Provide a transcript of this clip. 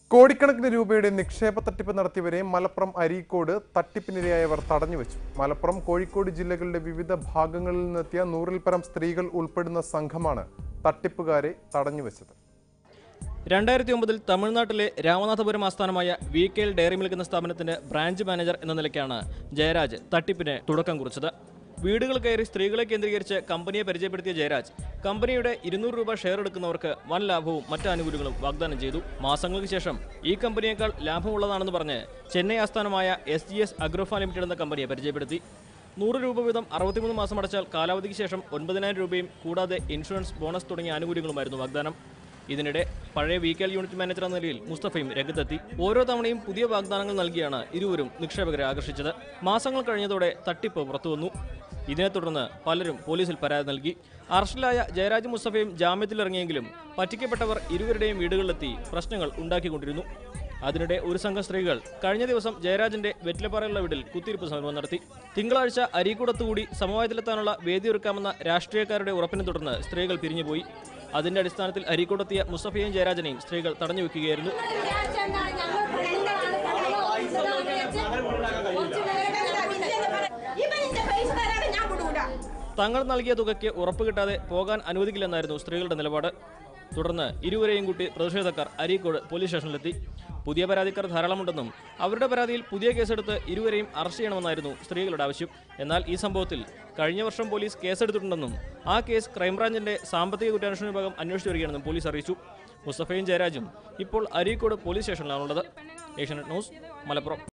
കോടിക്കണക്കിന് രൂപയുടെ നിക്ഷേപ തട്ടിപ്പ് നടത്തിയവരെ മലപ്പുറം അരീക്കോട് തട്ടിപ്പിനിരയായവർ തടഞ്ഞുവെച്ചു മലപ്പുറം കോഴിക്കോട് ജില്ലകളുടെ വിവിധ ഭാഗങ്ങളിൽ നിന്നെത്തിയ നൂറിൽ പരം സ്ത്രീകൾ ഉൾപ്പെടുന്ന സംഘമാണ് തട്ടിപ്പുകാരെ തടഞ്ഞുവെച്ചത് രണ്ടായിരത്തി ഒമ്പതിൽ തമിഴ്നാട്ടിലെ രാമനാഥപുരം ആസ്ഥാനമായ V K L dairy milk എന്ന സ്ഥാപനത്തിന്റെ ബ്രാഞ്ച് മാനേജർ എന്ന നിലയ്ക്കാണ് ജയരാജ് തട്ടിപ്പിന് തുടക്കം കുറിച്ചത് വീടുകൾ കയറി സ്ത്രീകളെ കേന്ദ്രീകരിച്ച് കമ്പനിയെ പരിചയപ്പെടുത്തിയ ജയരാജ് കമ്പനിയുടെ ഇരുന്നൂറ് രൂപ ഷെയർ എടുക്കുന്നവർക്ക് വൻ ലാഭവും മറ്റ് ആനുകൂല്യങ്ങളും വാഗ്ദാനം ചെയ്തു മാസങ്ങൾക്ക് ശേഷം ഈ കമ്പനിയേക്കാൾ ലാഭമുള്ളതാണെന്ന് പറഞ്ഞ് ചെന്നൈ ആസ്ഥാനമായ എസ് ജി എസ് അഗ്രോഫ ലിമിറ്റഡ് എന്ന കമ്പനിയെ പരിചയപ്പെടുത്തി നൂറ് രൂപ വീതം അറുപത്തിമൂന്ന് മാസം അടച്ചാൽ കാലാവധിക്ക് ശേഷം ഒൻപതിനായിരം രൂപയും കൂടാതെ ഇൻഷുറൻസ് ബോണസ് തുടങ്ങിയ ആനുകൂല്യങ്ങളുമായിരുന്നു വാഗ്ദാനം ഇതിനിടെ പഴയ വീക്കൽ യൂണിറ്റ് മാനേജർ എന്ന നിലയിൽ മുസ്തഫയും രംഗത്തെത്തി ഓരോ തവണയും പുതിയ വാഗ്ദാനങ്ങൾ നൽകിയാണ് ഇരുവരും നിക്ഷേപകരെ ആകർഷിച്ചത് മാസങ്ങൾ കഴിഞ്ഞതോടെ തട്ടിപ്പ് പുറത്തുവന്നു ഇതിനെ തുടർന്ന് പലരും പോലീസിൽ പരാതി നൽകി അറസ്റ്റിലായ ജയരാജ് മുസ്തഫയും ജാമ്യത്തിലിറങ്ങിയെങ്കിലും പറ്റിക്കപ്പെട്ടവർ ഇരുവരുടെയും വീടുകളിലെത്തി പ്രശ്നങ്ങൾ ഉണ്ടാക്കിക്കൊണ്ടിരുന്നു അതിനിടെ ഒരു സംഘം സ്ത്രീകൾ കഴിഞ്ഞ ദിവസം ജയരാജന്റെ വെറ്റിലപ്പാറയുള്ള വീട്ടിൽ കുത്തിയിരിപ്പ് സമരം നടത്തി തിങ്കളാഴ്ച അരീക്കുടത്തുകൂടി സമവായത്തിലെത്താനുള്ള വേദിയൊരുക്കാമെന്ന രാഷ്ട്രീയക്കാരുടെ ഉറപ്പിനെ തുടർന്ന് സ്ത്രീകൾ പിരിഞ്ഞുപോയി അതിന്റെ അടിസ്ഥാനത്തിൽ അരീക്കോടെത്തിയ മുസ്തഫയെയും ജയരാജനെയും സ്ത്രീകൾ തടഞ്ഞു വെക്കുകയായിരുന്നു ഇവനിന്റെ പൈസ തരാതെ ഞാൻ വിടൂല തങ്ങൾ നൽകിയ തുകയ്ക്ക് ഉറപ്പ് കിട്ടാതെ പോകാൻ അനുവദിക്കില്ലെന്നായിരുന്നു സ്ത്രീകളുടെ നിലപാട് തുടർന്ന് ഇരുവരെയും കൂട്ടി പ്രതിഷേധക്കാർ അരീക്കോട് പോലീസ് സ്റ്റേഷനിലെത്തി പുതിയ പരാതിക്കാർ ധാരാളമുണ്ടെന്നും അവരുടെ പരാതിയിൽ പുതിയ കേസെടുത്ത് ഇരുവരെയും അറസ്റ്റ് ചെയ്യണമെന്നായിരുന്നു സ്ത്രീകളുടെ ആവശ്യം എന്നാൽ ഈ സംഭവത്തിൽ കഴിഞ്ഞ വർഷം പോലീസ് കേസെടുത്തിട്ടുണ്ടെന്നും ആ കേസ് ക്രൈംബ്രാഞ്ചിന്റെ സാമ്പത്തിക കുറ്റാന്വേഷണ വിഭാഗം അന്വേഷിച്ചു വരികയാണെന്നും പോലീസ് അറിയിച്ചു മുസ്തഫയും ജയരാജും ഇപ്പോൾ അരീക്കോട് പോലീസ് സ്റ്റേഷനിലാണുള്ളത് ഏഷ്യാനെറ്റ് ന്യൂസ് മലപ്പുറം